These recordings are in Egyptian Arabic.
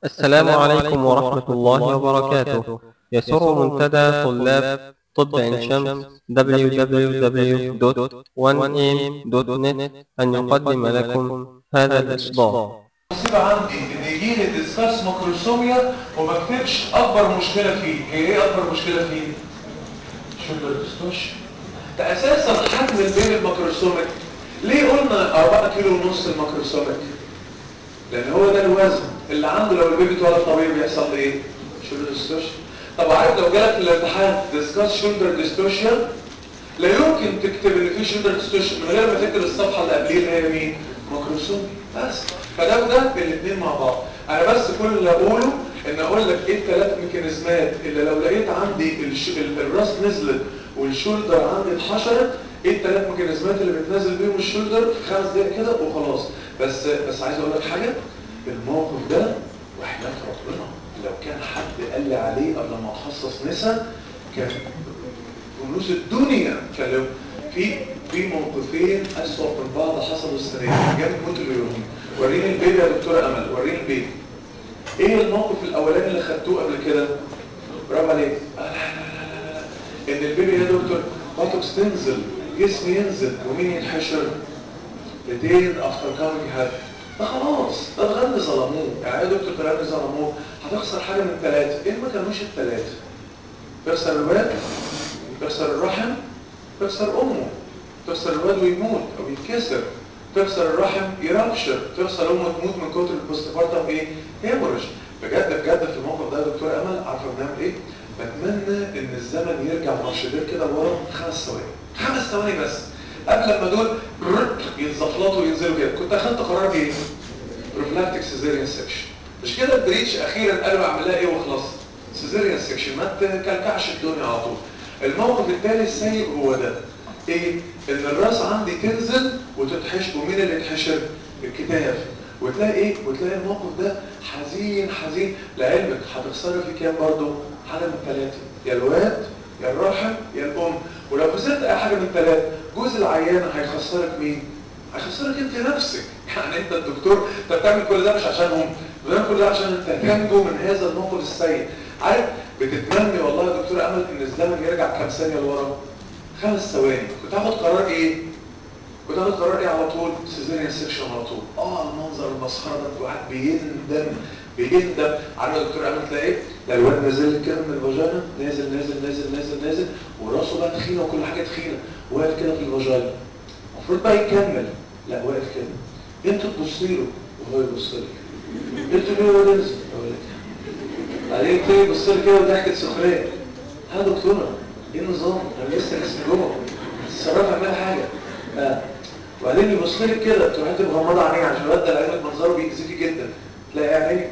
السلام عليكم ورحمة الله وبركاته يسر منتدى طلاب طب عين شمس www.1am.net أن يقدم لكم هذا الإصدار مصيبة عندي ان يجي لي ديسكاس ماكروسوميا وما اكتبش اكبر مشكلة فيه هي ايه اكبر مشكلة فيه شولدر ديستوشن ده اساسا حجم البيبي الماكروسوميك ليه قلنا 4 كيلو ونص الماكروسوميك لان هو ده الوزن اللي عنده لو البيبي اتولد طبيعي بيحصل له ايه شولدر ديستوشن طب عارف لو جالك في الامتحان ديسكاس شولدر ديستوشن لا يمكن تكتب ان في شولدر ديستوشن من غير ما تكتب الصفحه اللي قبليه اللي هي مين ماكروسومي بس فده وده الاثنين مع بعض انا بس كل اللي اقوله ان اقول لك ايه الثلاث ميكانيزمات اللي لو لقيت عندي الش... ال- الراس نزلت والشولدر عندي اتحشرت ايه الثلاث ميكانيزمات اللي بتنزل بيهم الشولدر في خمس دقايق كده وخلاص بس بس عايز اقول لك حاجه الموقف ده وحياه ربنا لو كان حد قال لي عليه قبل ما اتخصص نسا كان كنوز الدنيا كان في في موقفين اسوأ من بعض حصلوا السنه دي جنب موت اليوم وريني البيبي يا دكتوره امل وريني البيبي ايه الموقف الاولاني اللي خدتوه قبل كده برافو عليك آه لا لا لا لا لا. ان البيبي يا دكتور باتوكس تنزل جسم ينزل ومين ينحشر الاثنين افتر كامينج هاد ده خلاص ده الغني ظلموه يعني يا دكتور الغني ظلموه هتخسر حاجه من ثلاثه ايه ما كانوش الثلاثه تخسر الواد تخسر الرحم تخسر امه تخسر الواد ويموت او يتكسر تخسر الرحم يرابشر تخسر امه تموت من كتر البوستبارتم ايه هيموريج بجد بجد في الموقف ده يا دكتور امل عارفه بنعمل ايه بتمنى ان الزمن يرجع مرشدين كده لورا خمس ثواني خمس ثواني بس قبل ما دول رت يتزفلطوا وينزلوا كده كنت اخدت قرار ايه بروفلاكتيك سيزيريان سكشن مش كده البريتش اخيرا قالوا اعمل لها ايه وخلاص سيزيريان سكشن ما تكلكعش الدنيا على طول الموقف الثاني السيء هو ده ايه ان الراس عندي تنزل وتتحشر ومين اللي يتحشر الكتاف وتلاقي ايه وتلاقي الموقف ده حزين حزين لعلمك هتخسري في كام برضه حاجه من ثلاثه يا الواد يا الرحم يا الام ولو خسرت اي حاجه من ثلاثه جوز العيانه هيخسرك مين هيخسرك انت نفسك يعني انت الدكتور انت بتعمل كل ده مش عشانهم بتعمل كل ده عشان انت تنجو من هذا الموقف السيء عارف بتتمني والله يا دكتور امل ان الزمن يرجع كام ثانيه لورا خمس ثواني كنت هاخد قرار ايه كنت هاخد قرار ايه على طول سيزيريان سيكشن على طول اه المنظر المسخره ده الواحد بيندم بيندم عارف يا دكتور امل تلاقي ايه ده الواد نازل كده من الفاجينا نازل نازل نازل نازل نازل وراسه بقى تخينه وكل حاجه تخينه واقف كده في الفاجينا المفروض بقى يكمل لا واقف كده انت تبصي له وهو يبص لك انت ليه هو نازل اقول لك بعدين تيجي تبص لي كده وضحكه سخريه ها دكتوره ايه النظام انا لسه لسه جوه تتصرفي اعملي حاجه آه. وبعدين يبص لك كده تروح انت مغمضه عينيه عشان الواد ده عينك منظره بيأذيكي جدا تلاقي عينيك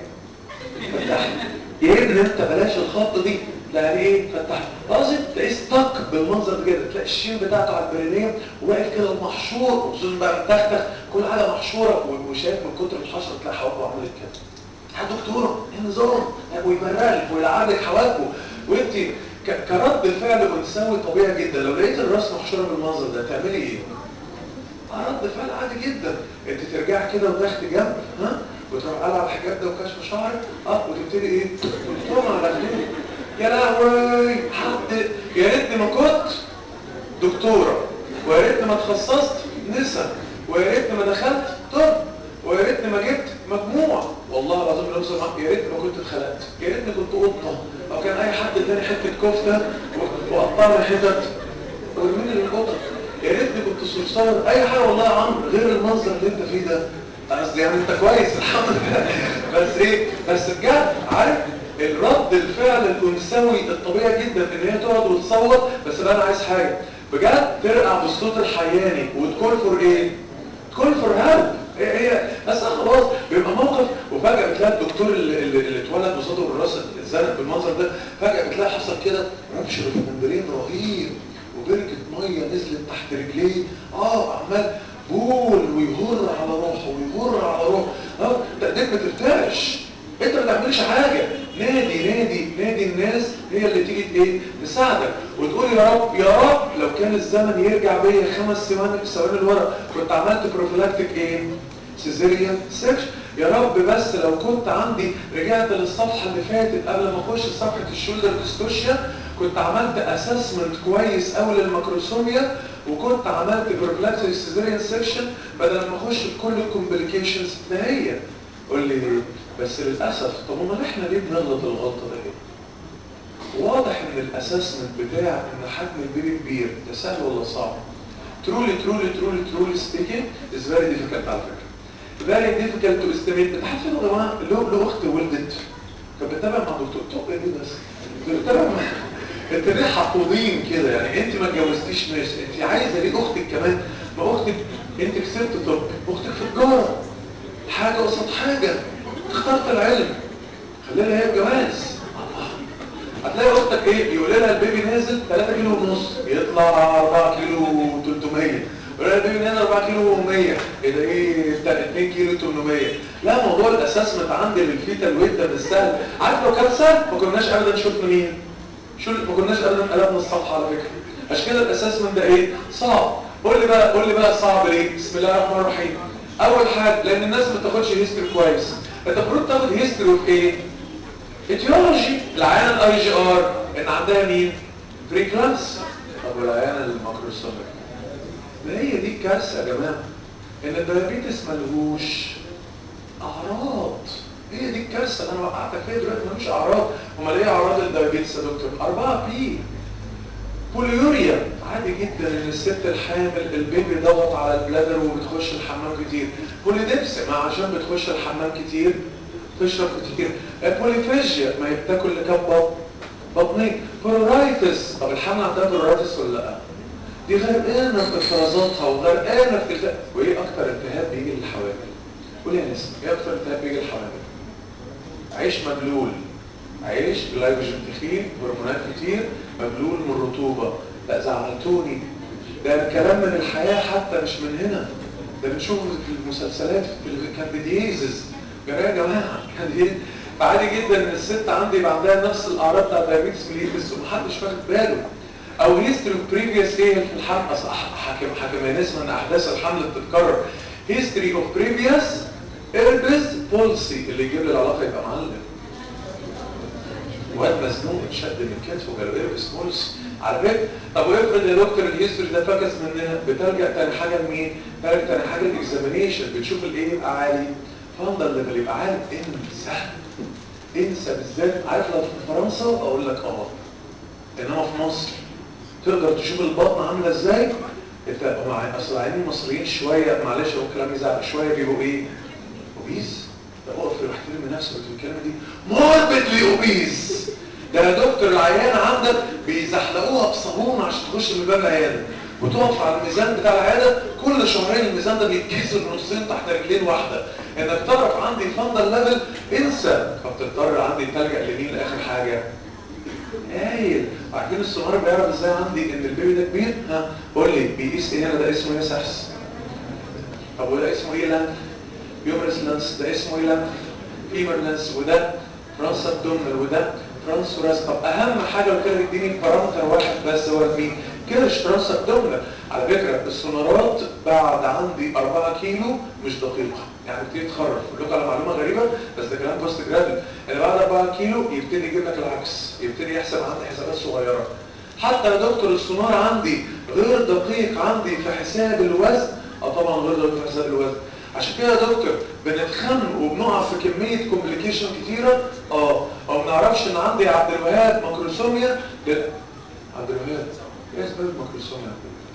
فتحت يا ابني انت بلاش الخط دي يعني ايه فتحت قصدي تلاقيه استك بالمنظر ده كده تلاقي الشين بتاعته على البرينيه وواقف كده محشور وخصوصا بقى متختخ كل حاجه محشوره و- وشايف من كتر الحشره تلاقي حواجبه عملت كده يا دكتوره ايه النظام ويبرقلك ويلعبك حواجبه وانت ك- كرد فعل انثوي طبيعي جدا لو لقيت الراس محشوره بالمنظر ده تعملي ايه؟ آه، رد فعل عادي جدا انت ترجعي كده وتاخدي جنب ها وتروح قلع الحجاب ده وكشف شعرك اه وتبتدي ايه تقوم على خدودك يا لهوي حد يا ريتني ما كنت دكتوره ويا ريتني ما اتخصصت نسا ويا ريتني ما دخلت طب ويا ريتني ما جبت مجموع والله العظيم لو سمحت يا ريتني ما كنت اتخلقت يا ريتني كنت قطه او كان اي حد اداني حته كفته و- وقطعني حتت ومين اللي القطه يا ريتني كنت صرصار اي حاجه والله يا عمرو غير المنظر اللي انت فيه ده قصدي يعني انت كويس الحمد لله بس ايه بس بجد عارف الرد الفعل الانثوي الطبيعي جدا ان هي تقعد وتصوت بس بقى انا عايز حاجه بجد ترقع بالصوت الحياني وتكون فور ايه تكون فور هيلب هي هي بس خلاص بيبقى موقف وفجاه بتلاقي الدكتور اللي, اللي, اللي اتولد بصدره الراس اتزنق بالمنظر ده فجاه بتلاقي حصل كده ربش الفندرين رهيب وبركه ميه نزلت تحت رجليه اه عمال بول ويهر على روحه ويهر على روحه اه انت ايديك ما ترتعش انت ما تعملش حاجه نادي نادي نادي الناس هي اللي تيجي ايه تساعدك وتقول يا رب يا رب لو كان الزمن يرجع بيا خمس ثواني ثواني لورا كنت عملت بروفيلاكتيك ايه سيزيريان سكشن يا رب بس لو كنت عندي رجعت للصفحه اللي فاتت قبل ما اخش صفحه الشولدر ديستوشيا كنت عملت اسسمنت كويس قوي للماكروسوميا وكنت عملت بروفلاكسي سيزيريان سيكشن بدل ما اخش في كل الكومبليكيشنز ده هي قول لي بس للاسف طب امال احنا ليه بنغلط الغلطه دي واضح ان الاسسمنت بتاع ان حجم البيبي كبير ده سهل ولا صعب ترولي ترولي ترولي ترولي سبيكينج از فيري ديفيكالت على فكره فيري ديفيكالت تو استيميت بتحس يا جماعه له له اخت ولدت كانت بتتابع مع دكتور طب ايه بس بتتابع مع انت ليه حقودين كده يعني انت ما اتجوزتيش ناس انت عايزه ليه اختك كمان ما اختك انت كسبت طب اختك في تجاره حاجه قصاد حاجه اخترت العلم خلينا هي الجواز هتلاقي اختك ايه يقول لها البيبي نازل 3 كيلو ونص يطلع 4 كيلو 300 يقول لها البيبي نازل 4 كيلو و100 ايه ده ايه 2 كيلو 800 لا موضوع الاسسمنت عندي للفيتال ويت ده مش سهل عارف لو كان سهل ما كناش ابدا شفنا مين شو ما كناش ابدا قلبنا الصفحه على فكره عشان كده الاسسمنت ده ايه صعب قول لي بقى قول لي بقى صعب ليه بسم الله الرحمن الرحيم اول حاجه لان الناس ما بتاخدش هيستوري كويس انت المفروض تاخد هيستوري في ايه اتيولوجي العيانه الاي جي ار ان عندها مين بري كلاس طب والعيانه الماكروسوميك ما هي دي الكارثه يا جماعه ان الدايابيتس ملهوش اعراض هي دي الكارثه اللي انا وقعتك فيها دلوقتي ملوش اعراض امال ايه اعراض الدايابيتس يا دكتور 4 بي بوليوريا عادي جدا ان الست الحامل البيبي ضغط على البلادر وبتخش الحمام كتير بوليدبس ما عشان بتخش الحمام كتير تشرب كتير بوليفيجيا ما هي بتاكل لكام بطن بطنين برورايتس طب الحمل عندها برورايتس ولا لا دي غرقانه في افرازاتها وغرقانه في التهاب وايه اكتر التهاب بيجي للحوامل قول يا نسمه ايه اكتر التهاب بيجي للحوامل عيش مبلول عيش جلايكوجين تخين هرمونات كتير مبلول من الرطوبه لا زعلتوني ده كلام من الحياه حتى مش من هنا ده بنشوفه في المسلسلات في الكانديديزز يا جماعه كانديديز فعادي جدا ان الست عندي يبقى عندها نفس الاعراض بتاع دايابيتس ميليتس ومحدش واخد باله او هيستوري اوف بريفيوس ايه في الحمل اصل حاكم حاكم نسمع ان احداث الحمل بتتكرر هيستوري اوف بريفيوس ايربس بولسي اللي يجيب لي العلاقه يبقى معلم واد مزنوق اتشد من كتفه جاله ايربس بولسي على فكره طب وافرض يا دكتور الهيستوري ده فكس مننا بترجع تاني حاجه لمين؟ ترجع تاني حاجه الاكزامينيشن بتشوف الايه يبقى عالي فاندر ليفل يبقى عارف انسى انسى بالذات عارف لو في فرنسا اقول لك اه انما في مصر تقدر تشوف البطن عامله ازاي انت مع اصل العيانين المصريين شويه معلش هو كلام يزعق شويه بيبقوا ايه اوبيز ده اقف يحترم نفسه في الكلمه دي موربيدلي اوبيز ده يا دكتور العيان عندك بيزحلقوها بصابون عشان تخش من باب العياده وتقف على الميزان بتاع العياده كل شهرين الميزان ده بيتكسر نصين تحت رجلين واحده انك تعرف عندي فاندر ليفل انسى فبتضطر عندي تلجا لمين لاخر حاجه هايل عارفين السونار بيعرف ازاي عندي ان البيبي ده كبير ها قول لي بيقيس ايه هنا ده اسمه ايه سحس طب وده اسمه ايه لانف يومرس لانس ده اسمه ايه لانف فيمر لانس وده فرانس ابدومنال وده فرانس وراس طب اهم حاجه قلت لك اديني بارامتر واحد بس هو المين كيرش فرانس ابدومنال على فكره السونارات بعد عندي 4 كيلو مش دقيقه يعني بتبتدي تخرف اقول لكم على معلومه غريبه بس ده كلام بوست جراد اللي بعد 4 كيلو يبتدي يجيب لك العكس يبتدي يحسب عندي حسابات صغيره حتى يا دكتور السونار عندي غير دقيق عندي في حساب الوزن اه طبعا غير دقيق في حساب الوزن عشان كده يا دكتور بنتخن وبنقع في كميه كومبليكيشن كتيره اه وما بنعرفش ان عندي عبد الوهاب ماكروسوميا لل... عبد الوهاب ايه اسباب الماكروسوميا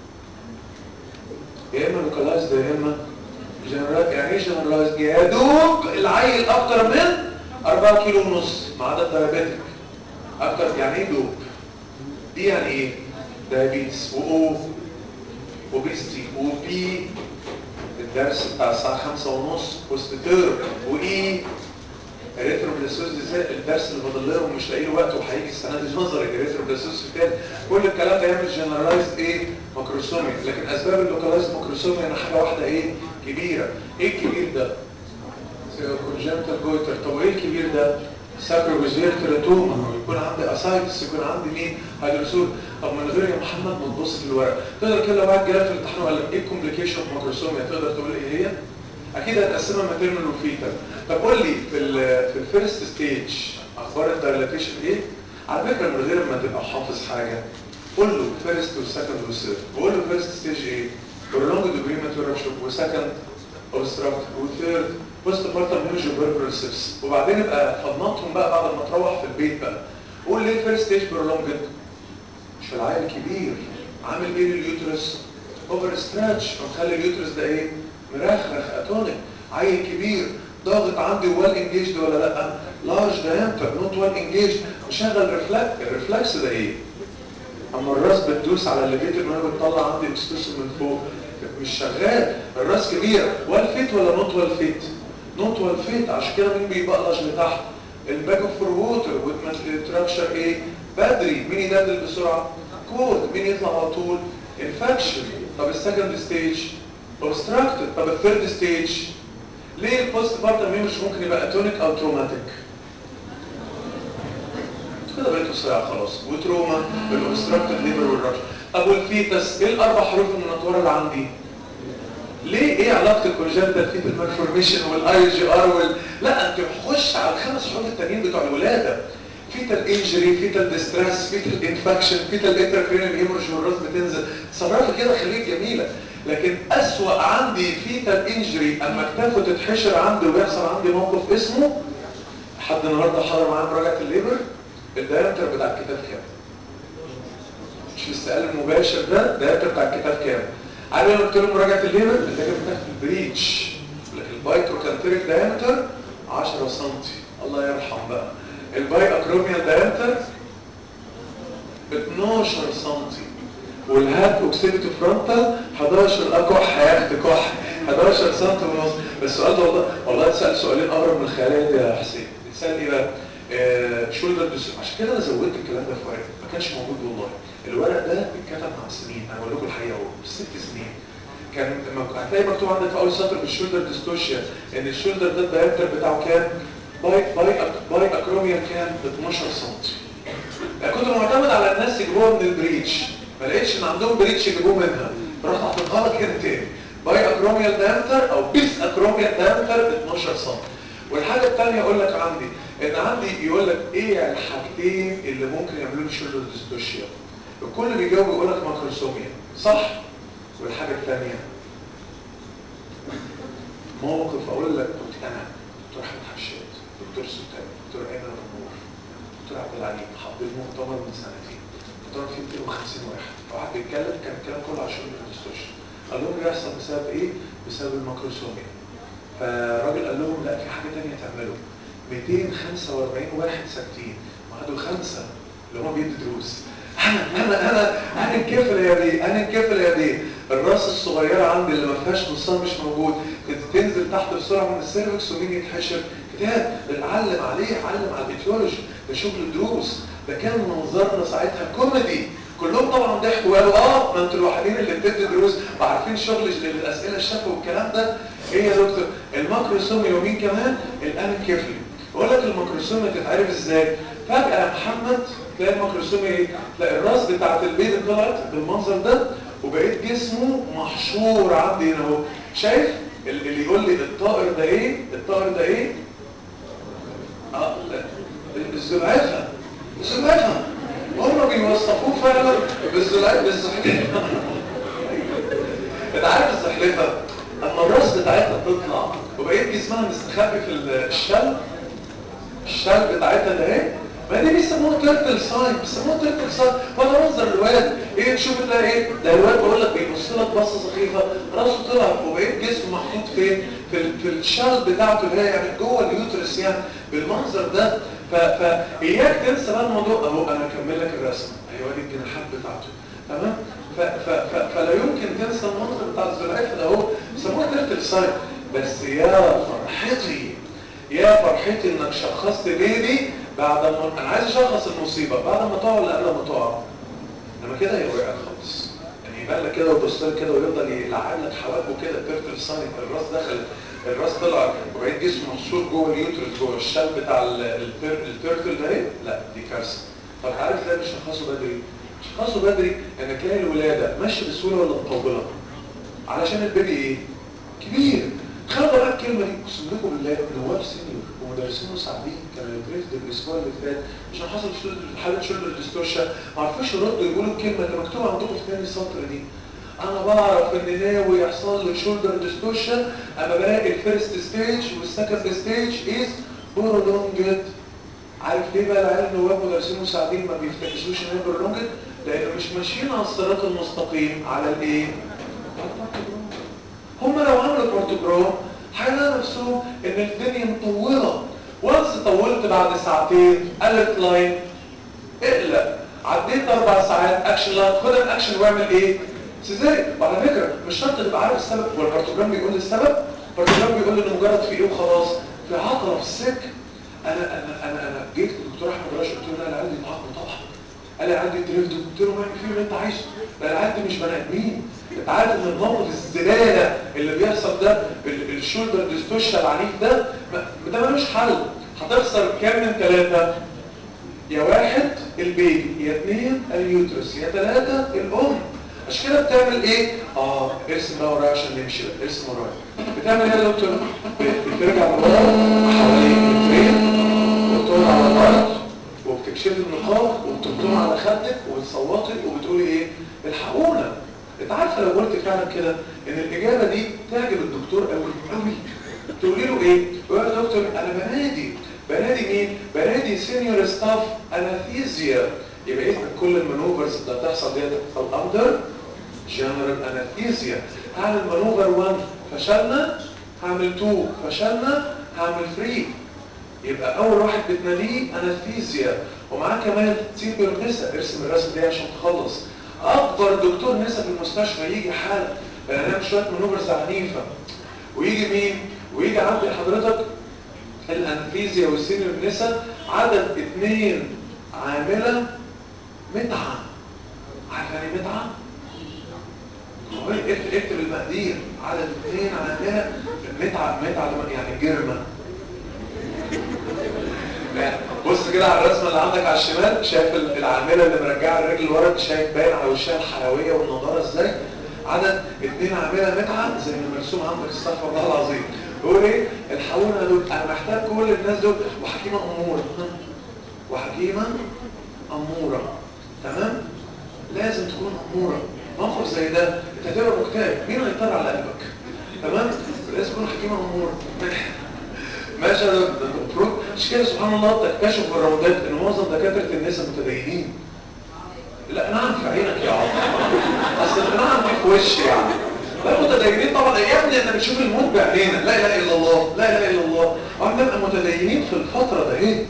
يا اما لوكالايزد يا اما جنرال يعني ايه جنرالايزد يا دوب العيل اكتر من 4 كيلو ونص ما عدا الدايابيتك اكتر يعني ايه دوب دي يعني ايه دايابيتس واو وبيستي وبي الدرس بتاع الساعة خمسة ونص وستتر وإيه اريثروبلاسوز ازاي الدرس اللي فاضل لهم مش لاقي له وقت وهيجي السنه دي نظري اريثروبلاسوز في تاني كل الكلام ده يعمل جنرالايزد ايه ماكروسوميا لكن اسباب اللوكالايزد ماكروسوميا انا حاجه واحده ايه كبيره ايه الكبير ده كونجنتال جويتر طب ايه الكبير ده ساكروفيزير تيراتوما يكون عندي اسايتس يكون عندي مين هيدروسول طب من غير يا محمد ما تبص في الورق تقدر كده لو واحد جالك في الامتحان وقال لك ايه الكومبليكيشن اوف ماكروسوميا تقدر تقول ايه هي اكيد هتقسمها ماتيرنال وفيتال طب قول لي في ال في الفيرست ستيج اخبار الدايلاتيشن ايه على فكره من غير ما تبقى حافظ حاجه قول له فيرست وسكند وثيرد وقول له فيرست ستيج ايه prolonged agreement rupture وسكند obstructed وثيرد بوست بارتم هيمج وبربرال سيبس وبعدين يبقى فضناتهم بقى بعد ما تروح في البيت بقى قول ليه الفيرست ستيج برولونجد مش العيل كبير عامل ايه لليوترس اوفر ستراتش فمخلي اليوترس ده ايه مرخرخ اتونيك عيل كبير ضاغط عندي وال انجيجد ولا لا لارج دايمتر نوت وال انجيجد مشغل ريفلكس الريفلكس ده ايه اما الراس بتدوس على الليفيتر ما بتطلع عندي اكستوسن من فوق مش شغال الراس كبيره وال فيت ولا نوت وال فيت نوت وال فيت عشان كده مين بيبقلش لتحت الباك اوف فور ووتر والتراكشر ايه بدري مين يدلل بسرعه كود مين يطلع على طول انفكشن طب السكند ستيج اوبستراكتد طب الثيرد ستيج ليه البوست بارتم مش ممكن يبقى اتونيك او تروماتيك كده بقيت صياع خلاص وتروما بالاوبستراكتد ليبر والرش طب والفيتس ايه الاربع حروف من النطوره اللي عندي ليه ايه علاقه الكونجنتال فيتال مالفورميشن والاي جي ار وال لا انت خش على الخمس حروف التانيين بتوع الولاده فيتال انجري فيتال ديستريس فيتال انفكشن فيتال انتركرينال هيمورج والراس بتنزل تصرفي كده خليك جميله لكن اسوأ عندي فيتال انجري اما كتافه تتحشر عندي ويحصل عندي موقف اسمه حد النهارده حضر معايا مراجعه الليبر الدايمتر بتاع الكتاف كام مش السؤال المباشر ده الدايمتر بتاع الكتاف كام عارف لما قلت له مراجعه الليبر اللي كان بتاعت البريتش البايتروكانتريك دايمتر 10 سم الله يرحم بقى الباي اكروميال دايمتر 12 سم والهات اوكسيبيتو فرونتال 11 اكح هياخد كح 11 سم ونص بس السؤال ده والله والله اتسال سؤالين اغرب من الخيالات يا حسين اتسال ايه بقى آه شولدر ديس عشان كده انا زودت الكلام ده في ورق ما كانش موجود والله الورق ده اتكتب مع السنين انا بقول لكم الحقيقه اهو ست سنين كان هتلاقي مكتوب عندك في اول سطر في الشولدر ديستوشيا ان الشولدر ده الدايمتر بتاعه كام باي باي باي اكروميال كام 12 سم يعني كنت معتمد على الناس يجيبوها من البريتش ما لقيتش ان عندهم بريتش يجيبوه منها رحت حاططها لك هنا تاني باي اكروميال دايمتر او بيس اكروميال دايمتر 12 سم والحاجه الثانيه اقول لك عندي ان عندي يقول لك ايه الحاجتين اللي ممكن يعملوا لي شولدر ديستوشيا الكل بيجاوب يقول لك ماكروسوميا صح والحاجه الثانيه موقف اقول لك كنت انا دكتور احمد حشاد دكتور سلطان دكتور ايمن النور دكتور عبد العليم حاطين مؤتمر من سنتين مؤتمر فيه 250 واحد واحد بيتكلم كان الكلام كله على شغل الديستوشن قال لهم بيحصل بسبب ايه؟ بسبب الماكروسوميا فالراجل قال لهم لا في حاجه ثانيه تعملوا 245 واحد ساكتين وقعدوا خمسه اللي هم بيدوا دروس انا انا انا انا الكفل يا بيه انا الكفل يا بيه الراس الصغيره عندي اللي ما فيهاش نصها مش موجود تنزل تحت بسرعه من السيرفكس ومين يتحشر كتاب علم عليه علم على الايتيولوجي ده شغل دروس ده كان منظرنا ساعتها كوميدي كلهم طبعا ضحكوا وقالوا اه ما انتوا الوحيدين اللي بتدي دروس وعارفين شغل الاسئله الشفوي والكلام ده ايه يا دكتور الماكروسومي ومين كمان الانكفلي بقول لك الماكروسومي تتعرف ازاي فجاه يا محمد تلاقي الماكروسومي ايه تلاقي الراس بتاعت البيض طلعت بالمنظر ده وبقيت جسمه محشور عندي هنا اهو شايف اللي يقول لي الطائر ده ايه الطائر ده ايه اه الزلعفه الزلعفه هم بيوصفوه فعلا بالزلعفه بالزحلفه انت عارف الزحلفه اما الراس بتاعتها تطلع وبقيت جسمها مستخبي في الشل الشل بتاعتها ده ايه ما دي بيسموها تيرتل ساين بيسموها تيرتل ساين ولا منظر الواد ايه تشوف تلاقي ايه ده الواد بقول لك بيبص لك بصه سخيفه راسه طلع وبقيت جسمه محطوط فين في ال في الشال بتاعته اللي هي يعني جوه اليوترس يعني بالمنظر ده فاياك تنسى بقى الموضوع اهو انا هكمل لك الرسمه ايوه دي الجناحات بتاعته تمام فلا يمكن تنسى المنظر بتاع الزلعفه ده اهو بيسموها تيرتل ساين بس يا فرحتي يا فرحتي انك شخصت بيبي بعد ما انا عايز اشخص المصيبه بعد ما تقع ولا قبل ما تقع انما كده هي وقعت خالص يعني يبان لك كده ويبص لك كده ويفضل يلعب لك حواجبه كده ترتل صاني الراس دخل الراس طلع وبقيت جسمه محشور جوه اليوترس جوه الشال بتاع الترتل ده ايه لا دي كارثه طب عارف ازاي بيشخصوا بدري شخصوا بدري ان تلاقي الولاده ماشيه بسهوله ولا مطوله علشان البيبي ايه كبير خلوا بقى الكلمه دي اقسم لكم بالله نواب سينيور ومدرسين مساعدين كانوا يدرسوا الاسبوع اللي فات عشان حصل حاله شولدر ديستورشن ما عرفوش يردوا يقولوا الكلمه اللي مكتوبه عندكم في تاني سطر دي انا بعرف ان ناوي يحصل له شولدر ديستورشن اما بلاقي الفيرست ستيج والسكند ستيج از برولونجد عارف ليه بقى العيال النواب مدرسين مساعدين ما بيفتكسوش ان هي برولونجد لانه مش ماشيين على الصراط المستقيم على الايه هم لو عملوا بارتوجرام هيلاقوا نفسهم ان الدنيا مطوله وانس طولت بعد ساعتين قالت لاين اقلق عديت اربع ساعات اكشن لاين خد الاكشن واعمل ايه سيزاري وعلى فكره مش شرط تبقى عارف السبب هو البارتوجرام بيقول لي السبب البارتوجرام بيقول لي انه مجرد في ايه وخلاص في عضله في السك انا انا انا انا جيت للدكتور احمد راشد قلت له لا انا عندي تعاقد طبعا قال لي عندي دريفت قلت له اعمل فيه اللي انت عايزه ده العيال دي مش بني ادمين انت عارف ان الموقف الزباله اللي بيحصل ده الشولدر ديستوشن العنيف ده ده ملوش حل هتخسر كام من ثلاثه يا واحد البيبي يا اثنين اليوترس يا ثلاثه الام عشان كده بتعمل ايه اه ارسم بقى ورايا عشان نمشي بقى ارسم ورايا بتعمل ايه يا دكتور بترجع لورا حوالي مترين وتقعد على الارض وبتكشفي النقاط وبتبطم على خدك وبتصوتي وبتقولي ايه الحقونا انت عارفه لو قلت فعلا كده ان الاجابه دي تعجب الدكتور قوي قوي تقولي له ايه يقول يا دكتور انا بنادي بنادي مين بنادي سينيور ستاف اناثيزيا يبقى اذا كل المانوفرز اللي هتحصل دي هتحصل اندر جنرال اناثيزيا هعمل مانوفر 1 فشلنا هعمل 2 فشلنا هعمل 3 يبقى اول واحد بتناديه اناثيزيا ومعاه كمان سيبر نسا ارسم الرسم دي عشان تخلص اكبر دكتور نسا في المستشفى يجي حال هنعمل شويه مانوفرز عنيفه ويجي مين ويجي عند حضرتك الانفيزيا والسينيور نسا عدد اثنين عامله متعه عارف يعني متعه اكتب اكتب المقادير عدد اثنين عامله متعه متعه يعني جرمه بص كده على الرسمه اللي عندك على الشمال شايف العامله اللي مرجعه الرجل لورا شايف باين على وشها الحيويه والنضاره ازاي عدد اثنين عامله متعه زي ما مرسوم عندك استغفر الله العظيم يقول ايه الحقونا دول انا محتاج كل الناس دول وحكيمه اموره وحكيمه اموره تمام لازم تكون اموره موقف زي ده انت هتبقى مكتئب مين هيطلع على قلبك تمام لازم تكون حكيمه اموره ماشي يا دكتور المفروض مش كده سبحان الله تكتشف في الروضات ان معظم دكاتره النساء متدينين لا نعم في عينك يا عم اصل نعم دي في وشي يعني لا متدينين طبعا يا ابني احنا بنشوف الموت بعينينا لا اله الا الله لا اله الا الله واحنا نبقى متدينين في الفتره ده ايه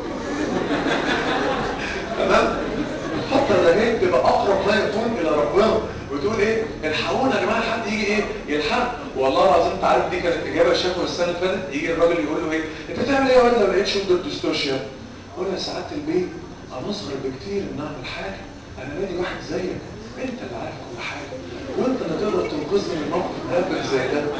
تمام الفتره ده ايه تبقى اقرب ما يكون الى ربنا وتقول ايه الحقونا يا جماعه حد يجي ايه يلحق والله العظيم انت عارف دي كانت اجابه شكوى السنه اللي فاتت يجي الراجل يقول له ايه انت بتعمل ايه يا ولد لو لقيت شولدر ديستورشن قول يا سعاده البيت انا اصغر بكتير ان اعمل حاجه انا نادي واحد زيك انت اللي عارف كل حاجه وانت اللي تقدر تنقذني من موقف مهبل زي ده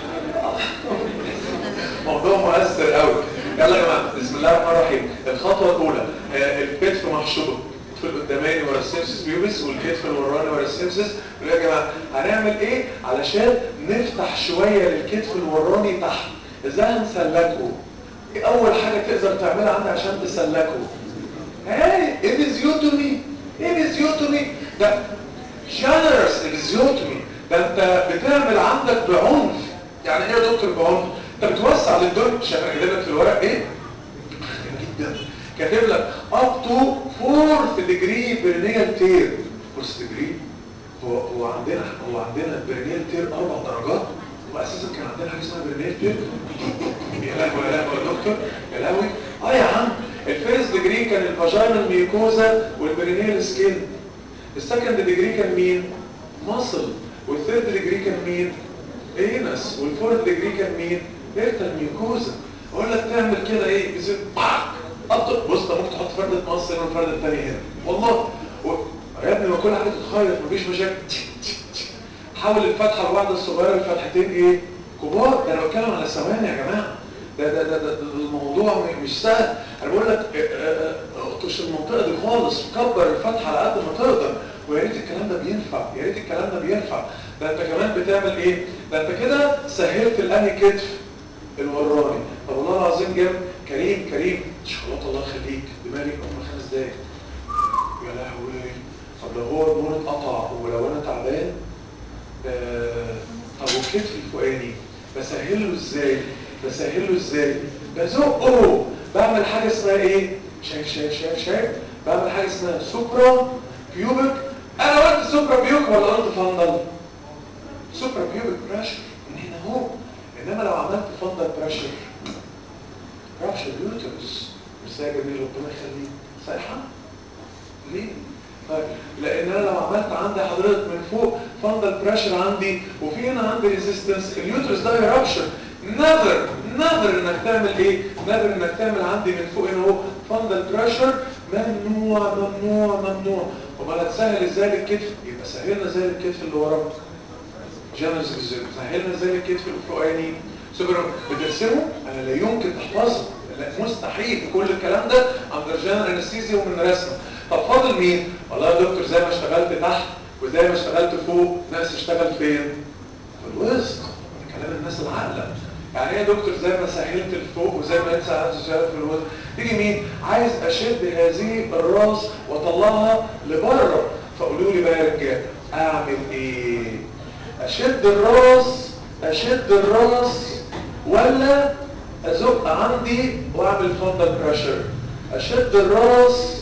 موضوع مؤثر قوي يلا يا جماعه بسم الله الرحمن الرحيم الخطوه الاولى آه الكتف محشور الكتف القداماني ورا السيمسس بيوبس والكتف الوراني ورا السيمسس يا جماعه هنعمل ايه علشان نفتح شويه للكتف الوراني تحت ازاي هنسلكه ايه اول حاجه تقدر تعملها عندك عشان تسلكه هاي ابيزيوتومي ابيزيوتومي ده جنرس ابيزيوتومي ده انت بتعمل عندك بعنف يعني ايه يا دكتور بعنف انت بتوسع للدنيا شايف انا كاتب لك في الورق ايه جدا كاتب لك up to fourth degree برينيال تير fourth degree هو هو عندنا هو عندنا برينيال تير اربع درجات واساسا كان عندنا حاجه اسمها برينيال تير يا لهوي يا لهوي يا دكتور يا لهوي اه يا عم الفيرست ديجري كان الفاجينال ميوكوزا والبرينيال سكين السكند ديجري كان مين مصل والثيرد ديجري كان مين اينس والفورث ديجري كان مين بيرتال ميوكوزا اقول لك تعمل كده ايه يصير ابطل بص انت ممكن تحط فرده مصر هنا والفرده الثانيه هنا والله و... يا ابني ما كل حاجه تتخيط مفيش مشاكل حول الفتحه الواحده الصغيره لفتحتين ايه كبار ده انا بتكلم على ثواني يا جماعه ده ده ده, ده, ده الموضوع مش سهل انا بقول لك اقطش المنطقه دي خالص كبر الفتحه على قد ما تقدر ويا ريت الكلام ده بينفع يا ريت الكلام ده بينفع ده انت كمان بتعمل ايه ده انت كده سهلت الانهي كتف الوراني طب والله العظيم جاب كريم كريم شوكولاته الله يخليك دماغي هم خمس دقايق يا لهوي طب لو هو النور اتقطع ولو انا تعبان آه طب والكتف الفوقاني بسهله ازاي بسهله ازاي بزقه بعمل حاجه اسمها ايه شايف شايف شايف شايف بعمل حاجه اسمها سوبرا بيوبك انا قلت سوبرا بيوبك ولا قلت فندل سوبرا بيوبك بريشر من هنا اهو انما لو عملت فندل بريشر رابشر يوترس بس يا جميل ربنا يخليك صحيحه ليه طيب لان انا لو عملت عندي حضرتك من فوق فندل بريشر عندي وفي هنا عندي ريزيستنس اليوترس ده يرابشر نذر نذر انك تعمل ايه نذر انك تعمل عندي من فوق هنا اهو فندل بريشر ممنوع ممنوع ممنوع امال هتسهل ازاي الكتف يبقى سهلنا زي الكتف اللي ورا جانرز بالذات سهلنا زي الكتف الفوقاني سوبر بترسمه انا لا يمكن تحفظه لا مستحيل كل الكلام ده اندر جنرال انستيزيا ومن رسمه طب فاضل مين والله يا دكتور زي ما اشتغلت تحت وزي ما اشتغلت فوق ناس اشتغل فين في الوسط كلام الناس العاقله يعني ايه يا دكتور زي ما سهلت الفوق وزي ما انت ساعات تشتغل في الوسط تيجي مين عايز اشد هذه الراس واطلعها لبره فقولوا لي بقى يا رجاله اعمل ايه اشد الراس اشد الراس ولا ازق عندي واعمل فندل بريشر اشد الراس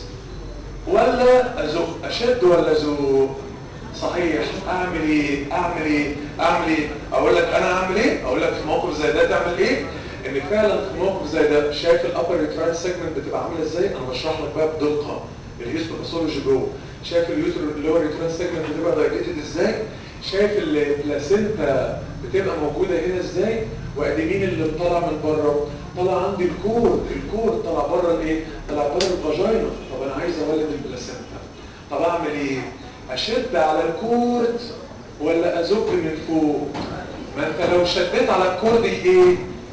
ولا ازق اشد ولا ازق صحيح اعمل ايه اعمل ايه اعمل ايه اقول لك انا اعمل ايه اقول لك في موقف زي ده تعمل ايه ان فعلا في موقف زي ده شايف الابر ريتراين سيجمنت بتبقى عامله ازاي انا بشرح لك بقى بدقه الهيستوباثولوجي جوه شايف اليوتر اللي هو ريتراين سيجمنت بتبقى دايليتد ازاي شايف البلاسينتا بتبقى موجوده هنا ازاي وادي مين اللي طالع من بره طلع عندي الكور الكور طلع بره الايه طلع بره الفاجينا طب انا عايز اولد البلاسينتا طب اعمل ايه اشد على الكورد ولا ازق من فوق ما انت لو شديت على الكورد ايه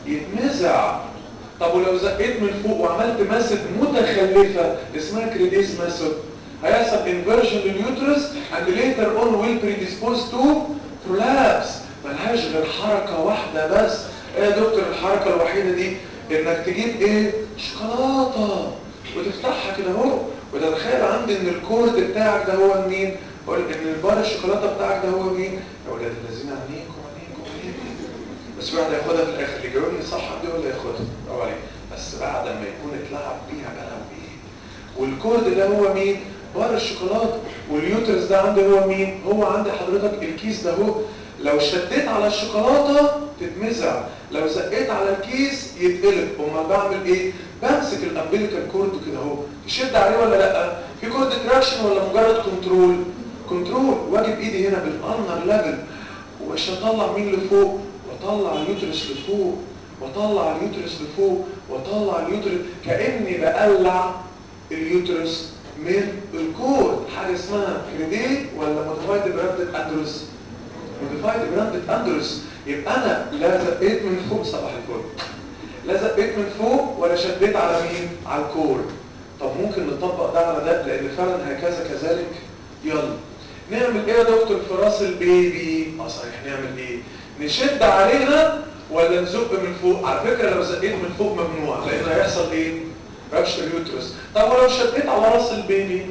يتنزع طب ولو زقيت من فوق وعملت ماسد متخلفه اسمها كريديس ماسد هيحصل انفيرجن لليوترس and later on will predispose to prolapse ملهاش غير حركه واحده بس ايه يا دكتور الحركه الوحيده دي انك تجيب ايه شوكولاته وتفتحها كده اهو وتتخيل عندي ان الكورد بتاعك ده هو مين قول ان البار الشوكولاته بتاعك ده هو مين يا ولاد الذين عينيكم عينيكم عينيكم بس واحد هياخدها في الاخر اللي جاوبني صح دي ولا ياخدها او عليك بس بعد ما يكون اتلعب بيها بقى وايه والكورد ده هو مين بار الشوكولاته واليوترس ده عندي هو مين هو عندي حضرتك الكيس ده هو لو شديت على الشوكولاته تتمزع لو زقيت على الكيس يتقلب امال بعمل ايه بمسك الامبليكال كورد كده اهو تشد عليه ولا لا في كورد تراكشن ولا مجرد كنترول كنترول واجب ايدي هنا بالانر ليفل ومش هطلع مين لفوق واطلع اليوترس لفوق واطلع اليوترس لفوق واطلع اليوترس كاني بقلع اليوترس من الكورد حاجه اسمها كريديت ولا موديفايد براندد اندروس موديفايد براندد اندروس يبقى انا لا زقيت من فوق صباح الفل لا زقيت من فوق ولا شديت على مين على الكورد طب ممكن نطبق ده على ده لان فعلا هكذا كذلك يلا نعمل ايه يا دكتور في راس البيبي اه صحيح نعمل ايه نشد عليها ولا نزق من فوق على فكره لو زقيت من فوق ممنوع لان هيحصل ايه ربش اليوترس طب ولو شديت على راس البيبي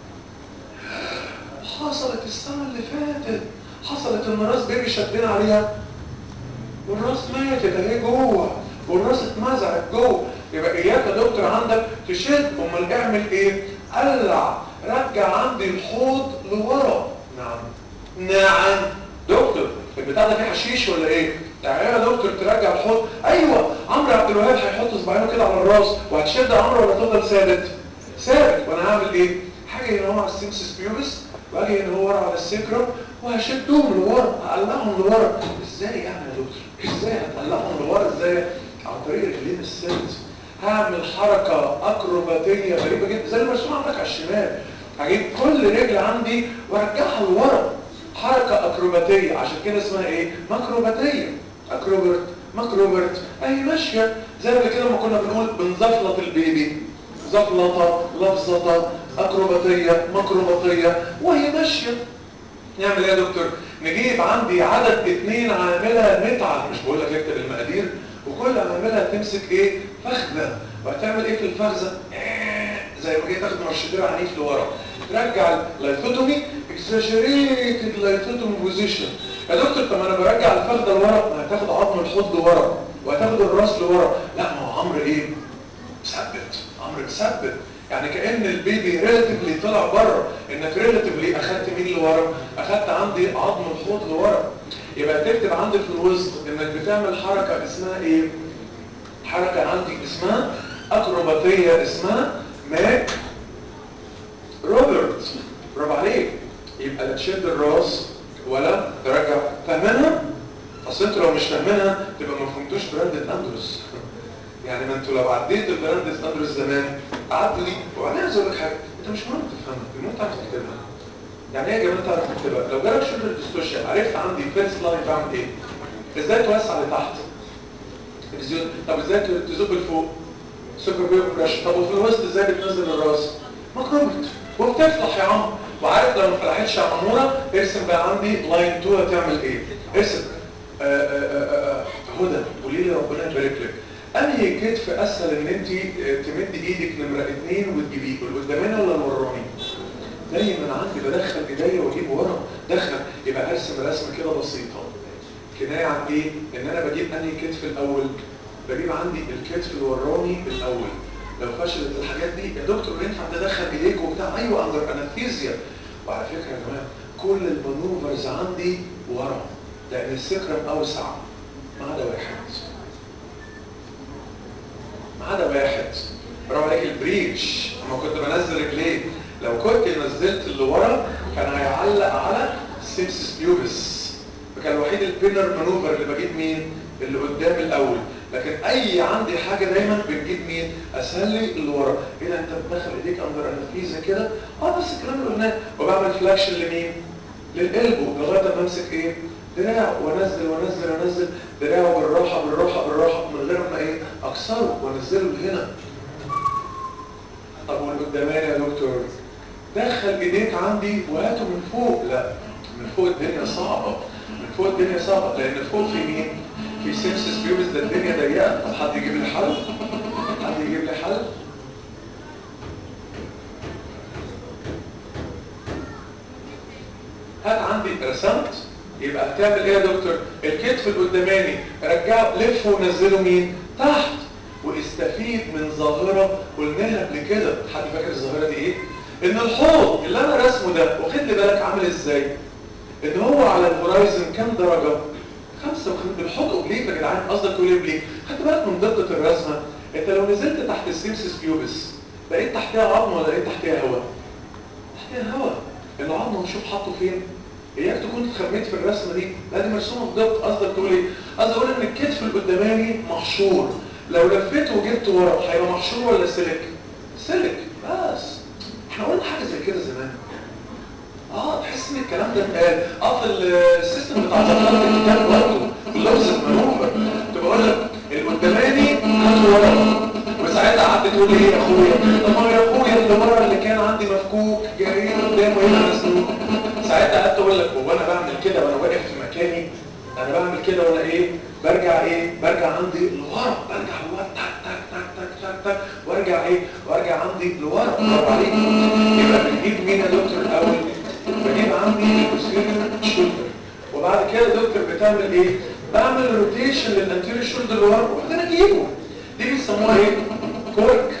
حصلت السنه اللي فاتت حصلت ان راس بيبي شدينا عليها والراس ماتت اهي جوه والراس اتمزعت جوه يبقى اياك يا دكتور عندك تشد امال اعمل ايه قلع رجع عندي الحوض لورا نعم نعم دكتور البتاع ده فيه حشيش ولا ايه يعني يا دكتور ترجع الحوض ايوه عمرو عبد الوهاب هيحط صباعينه كده على الراس وهتشد عمرو ولا تفضل ثابت ثابت وانا هعمل ايه حاجه هنا هو على السيمسس بيوبس واجي هنا هو ورا على السكرم وهشدهم لورا هقلعهم لورا ازاي يعني يا دكتور ازاي هتقلعهم لورا ازاي عن طريق رجلين الست هعمل حركة اكروباتية غريبة جدا زي اللي مرسوم عندك على الشمال هجيب كل رجل عندي وارجعها لورا حركة اكروباتية عشان كده اسمها ايه ماكروباتية اكروبرت ماكروبرت اهي ماشية زي ما كده ما كنا بنقول بنزفلط البيبي زفلطة لفظة اكروباتية ماكروباتية وهي ماشية نعمل ايه يا دكتور نجيب عندي عدد اتنين عاملة متعة مش بقول لك اكتب المقادير وكل ما اعملها تمسك ايه فخذه وهتعمل ايه في الفخذه زي ما جاي تاخد مرشدير عنيف لورا ترجع اللايثوتومي اكزاجريتد لايثوتومي بوزيشن يا دكتور طب انا برجع الفخذه لورا ما هتاخد عظم الحوض لورا وهتاخد الراس لورا لا ما هو عمرو ايه مثبت عمرو مثبت يعني كان البيبي ريلاتيفلي طلع بره انك ريلاتيفلي اخدت مين لورا اخدت عندي عظم الحوض لورا يبقى تكتب عندي في الوسط انك بتعمل حركه اسمها ايه حركه عندي اسمها اكروباتيه اسمها ماك روبرت برافو عليك يبقى لا تشد الراس ولا ترجع فاهمينها اصل انتوا لو مش فاهمينها تبقى ما فهمتوش براندد اندروس يعني ما انتوا لو عديت البراندد اندروس زمان قعدتوا دي وبعدين عايز اقول لك حاجه انت مش مهم تفهمها المهم تعرف تكتبها يعني ايه يا جماعه تعرف تكتبها لو جالك شولدر ديستوشن عرفت عندي فيرست لاين بعمل ايه ازاي توسع لتحت الزيوت طب ازاي تزق لفوق سوبر بيو بريشر طب وفي الوسط ازاي بتنزل الراس مكروبت وبتفلح يا عم وعارف لو ما فلحتش يا عموره ارسم بقى عندي لاين 2 هتعمل ايه ارسم آآ آآ آآ هدى قولي لي ربنا يبارك لك انهي كتف اسهل ان انت تمد ايدك نمره اثنين وتجيبيه القداماني ولا الوراني دايما عندي بدخل ايديا واجيب ورا دخل يبقى ارسم رسمه كده بسيطه كنايه عن ايه ان انا بجيب انهي كتف الاول بجيب عندي الكتف الوراني الاول لو فشلت الحاجات دي يا دكتور ينفع تدخل ايديك وبتاع ايوه اندر انستيزيا وعلى فكره يا جماعه كل المانوفرز عندي ورا لان السكرم اوسع ما عدا واحد ما عدا واحد برافو عليك البريتش اما كنت بنزل رجليه لو كنت نزلت اللي ورا كان هيعلق على سيبسس بيوبس فكان الوحيد البينر مانوفر اللي بجيب مين اللي قدام الاول لكن اي عندي حاجه دايما بنجيب مين اسهل لي اللي ورا ايه ده انت بتدخل ايديك اندر انفيزا كده اه بس الكلام اللي قلناه وبعمل فلاكشن لمين للقلبه لغايه ما امسك ايه دراع وانزل وانزل وانزل دراعه بالراحه بالراحه بالراحه من غير ما ايه اكسره وانزله لهنا طب والقداماني يا دكتور دخل ايديك عندي وهاته من فوق لا من فوق الدنيا صعبه من فوق الدنيا صعبه لان فوق في مين في سيبسس بيوبس ده الدنيا ضيقه طب حد يجيب لي حل حد يجيب لي حل هات عندي رسمت يبقى هتعمل ايه يا دكتور الكتف القداماني رجعه لف ونزله مين تحت واستفيد من ظاهرة قلناها قبل كده حد فاكر الظاهرة دي ايه ان الحوض اللي انا رسمه ده واخد لي بالك عامل ازاي ان هو على الهورايزن كام درجة خمسة وخمسة الحوض اوبليك يا جدعان قصدك تقول ايه اوبليك خدت بالك من دقة الرسمة انت لو نزلت تحت السيمسس بيوبس لقيت تحتها عظمة ولا لقيت تحتها هواء تحتها هواء العظمة نشوف حاطه فين اياك تكون اتخميت في الرسمه دي لا دي مرسومه بدقه قصدك تقول ايه قصدي اقول ان الكتف القداماني محشور لو لفيته وجبت ورا هيبقى محشور ولا سلك سلك بس احنا قلنا حاجه زي كده زمان اه تحس ان الكلام ده اتقال اه في السيستم بتاع زمان في الكتاب برضه لفظ المانوفر كنت بقول لك القداماني هات ورا وساعتها قعدت تقول لي ايه يا اخويا طب ما يا اخويا اللي ورا اللي كان عندي مفكوك جاي قدامه هنا مسلوك ساعتها قعدت اقول لك هو انا بعمل كده وانا واقف في مكاني انا بعمل كده وانا ايه برجع ايه برجع عندي لورا برجع لورا تك تك تك تك تك تك وارجع ايه وارجع عندي لورا برافو عليك يبقى بنجيب مين يا دكتور الاول بجيب عندي البوستيريور شولدر وبعد كده دكتور بتعمل ايه بعمل روتيشن للانتيريور شولدر لورا وبعدين اجيبه دي بيسموها ايه كورك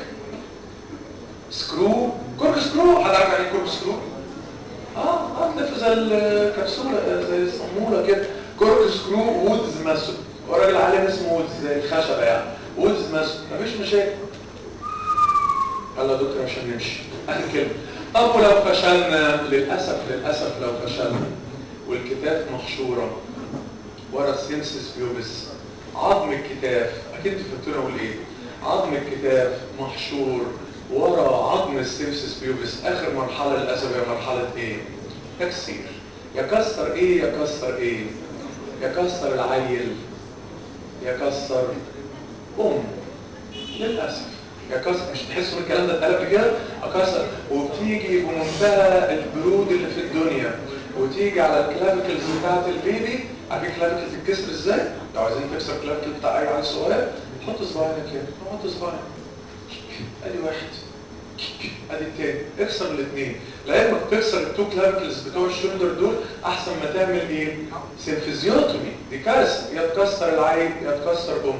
سكرو كورك سكرو حد عارف يعني كورك سكرو اه اه تلف زي الكبسوله زي الصموله كده كورك سكرو وودز ماسو وراجل عالم اسمه وودز زي الخشبه يعني وودز ماسو مفيش مشاكل يلا يا دكتور عشان نمشي اخر كلمه طب ولو فشلنا للاسف للاسف لو فشلنا والكتاف محشوره ورا السيمسس بيوبس عظم الكتاف اكيد فهمتونا اقول ايه عظم الكتاف محشور ورا عظم السيمسس بيوبس اخر مرحله للاسف هي مرحله ايه تكسير يكسر ايه يكسر ايه يكسر العيل يكسر ام للاسف يكسر مش تحسوا الكلام ده اتقال قبل كده اكسر وبتيجي بمنتهى البرود اللي في الدنيا وتيجي على الكلافيكلز بتاعت البيبي عارفين الكلافيكل تتكسر ازاي؟ لو عايزين تكسر الكلافيكل بتاع اي عيل صغير حط صباعنا كده حط صباعنا ادي واحد ادي التاني اكسر الاثنين لا اما بتكسر التو كلافيكلز بتوع الشولدر دول احسن ما تعمل ايه؟ سينفيزيوتومي دي كارثه يا تكسر العين يا تكسر ام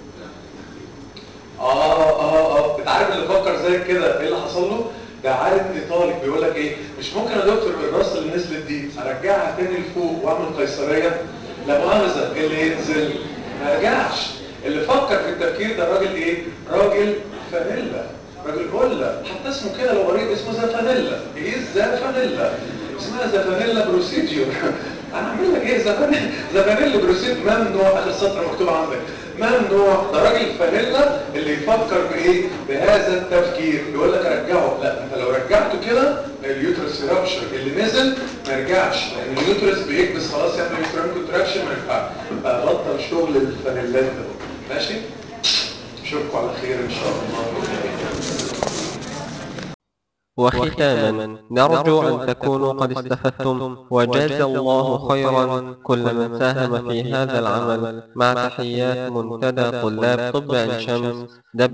اه اه اه انت عارف اللي فكر زي كده ايه اللي حصل له؟ ده عالم ايطالي بيقول لك ايه مش ممكن يا دكتور الراس اللي نزلت دي ارجعها تاني لفوق واعمل قيصريه لا مؤاخذه اللي ينزل ما يرجعش اللي فكر في التفكير ده راجل ايه راجل فانيلا راجل هولا حتى اسمه كده لو قريت اسمه زفانيلا ايه زفانيلا اسمها زفانيلا بروسيديور انا اعمل لك ايه زفانيلا زفانيلا بروسيديور ممنوع اخر سطر مكتوب عندك ممنوع ده راجل فانيلا اللي يفكر بايه بهذا التفكير يقول لك رجعه لا انت لو رجعته كده اليوترس يرابشر اللي نزل ما يرجعش لان اليوترس بيكبس خلاص يعمل يوترين كونتراكشن ما ينفعش فبطل شغل الفانيلات ده ماشي اشوفكم على خير ان شاء الله وختاما نرجو أن تكونوا قد استفدتم وجاز الله خيرا كل من ساهم في هذا العمل مع تحيات منتدى طلاب طب عين شمس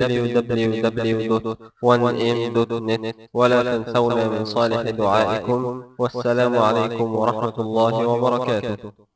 www.1m.net ولا تنسونا من صالح دعائكم والسلام عليكم ورحمة الله وبركاته